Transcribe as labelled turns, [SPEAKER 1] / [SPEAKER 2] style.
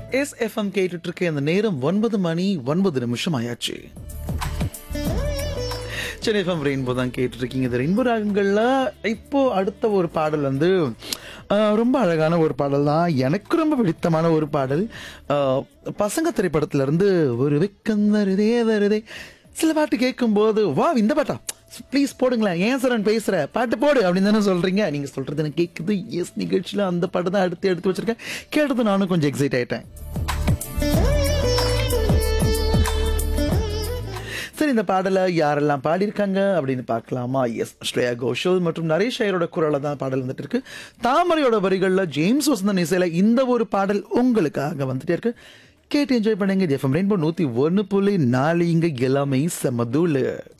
[SPEAKER 1] S FM கேட்டுட்டு இருக்க அந்த நேரம் ஒன்பது மணி ஒன்பது நிமிஷம் ஆயாச்சு சென்னை எஃப்எம் ரெயின்போ தான் கேட்டுட்டு இருக்கீங்க இந்த ரெயின்போ ராகங்கள்ல இப்போ அடுத்த ஒரு பாடல் வந்து ஆஹ், ரொம்ப அழகான ஒரு பாடல் தான் எனக்கு ரொம்ப பிடித்தமான ஒரு பாடல் ஆஹ், பசங்க திரைப்படத்துல இருந்து ஒரு வெக்கம் வருதே வருதே சில பாட்டு கேட்கும்போது வா இந்த பாட்டா ப்ளீஸ் போடுங்களேன் ஏன் சார் நான் பேசுற பாட்டு போடு அப்படின்னு தானே சொல்றீங்க நீங்க சொல்றது எனக்கு கேட்குது எஸ் நிகழ்ச்சியில அந்த பாட்டு தான் அடுத்து எடுத்து வச்சிருக்கேன் கேட்டது நானும் கொஞ்சம் எக்ஸைட் ஆயிட்டேன் சரி இந்த பாடலை யாரெல்லாம் பாடியிருக்காங்க அப்படின்னு பார்க்கலாமா எஸ் ஸ்ரேயா கோஷல் மற்றும் நரேஷ் ஐயரோட குரலில் தான் பாடல் வந்துட்டு இருக்கு தாமரையோட வரிகளில் ஜேம்ஸ் வசந்தன் இசையில் இந்த ஒரு பாடல் உங்களுக்காக வந்துட்டே இருக்கு கேட்டு என்ஜாய் பண்ணுங்க எஃப்எம் ரெயின்போ நூற்றி ஒன்று புள்ளி நாலு இங்கே எல்லாமே செமதூள்